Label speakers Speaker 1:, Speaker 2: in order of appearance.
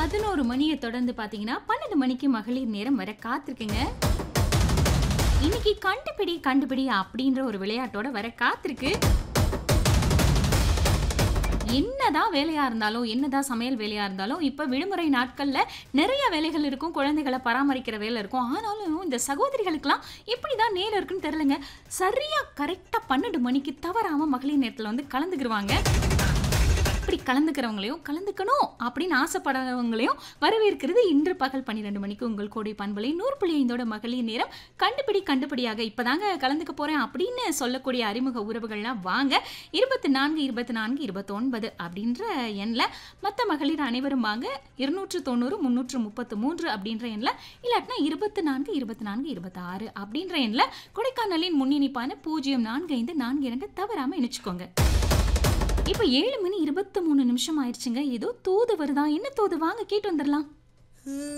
Speaker 1: பதினோரு மணியை தொடர்ந்து பாத்தீங்கன்னா பன்னெண்டு மணிக்கு மகளிர் நேரம் வர காத்திருக்குங்க இன்னைக்கு கண்டுபிடி கண்டுபிடி அப்படின்ற ஒரு விளையாட்டோட வர காத்திருக்கு என்னதான் வேலையா இருந்தாலும் என்னதான் சமையல் வேலையா இருந்தாலும் இப்ப விடுமுறை நாட்கள்ல நிறைய வேலைகள் இருக்கும் குழந்தைகளை பராமரிக்கிற வேலை இருக்கும் ஆனாலும் இந்த சகோதரிகளுக்கெல்லாம் எப்படிதான் நேரம் இருக்குன்னு தெரியலங்க சரியா கரெக்டா பன்னெண்டு மணிக்கு தவறாம மகளிர் நேரத்துல வந்து கலந்துக்கிருவாங்க இப்படி கலந்துக்கிறவங்களையும் கலந்துக்கணும் அப்படின்னு ஆசைப்படுறவங்களையும் வரவேற்கிறது இன்று பகல் பன்னிரெண்டு மணிக்கு உங்கள் கோடை பண்பலை நூறு புள்ளி ஐந்தோட மகளிர் நேரம் கண்டுபிடி கண்டுபிடியாக இப்பதாங்க கலந்துக்க போறேன் அப்படின்னு சொல்லக்கூடிய அறிமுக உறவுகள்லாம் வாங்க இருபத்தி நான்கு இருபத்தி நான்கு இருபத்தொன்பது அப்படின்ற எண்ணில் மற்ற மகளிர் அனைவரும் வாங்க இருநூற்று தொண்ணூறு முந்நூற்று முப்பத்து மூன்று அப்படின்ற எண்ணில் இல்லாட்டினா இருபத்தி நான்கு இருபத்தி நான்கு இருபத்தாறு அப்படின்ற எண்ணில் கொடைக்கானலின் முன்னிணைப்பான பூஜ்ஜியம் நான்கு ஐந்து நான்கு இரண்டு தவறாமல் இணைச்சுக்கோங்க இப்போ ஏழு மணி இருபத்தி மூணு நிமிஷம் ஆயிடுச்சுங்க ஏதோ தூது வருதா என்ன தூது வாங்க கேட்டு வந்துடலாம்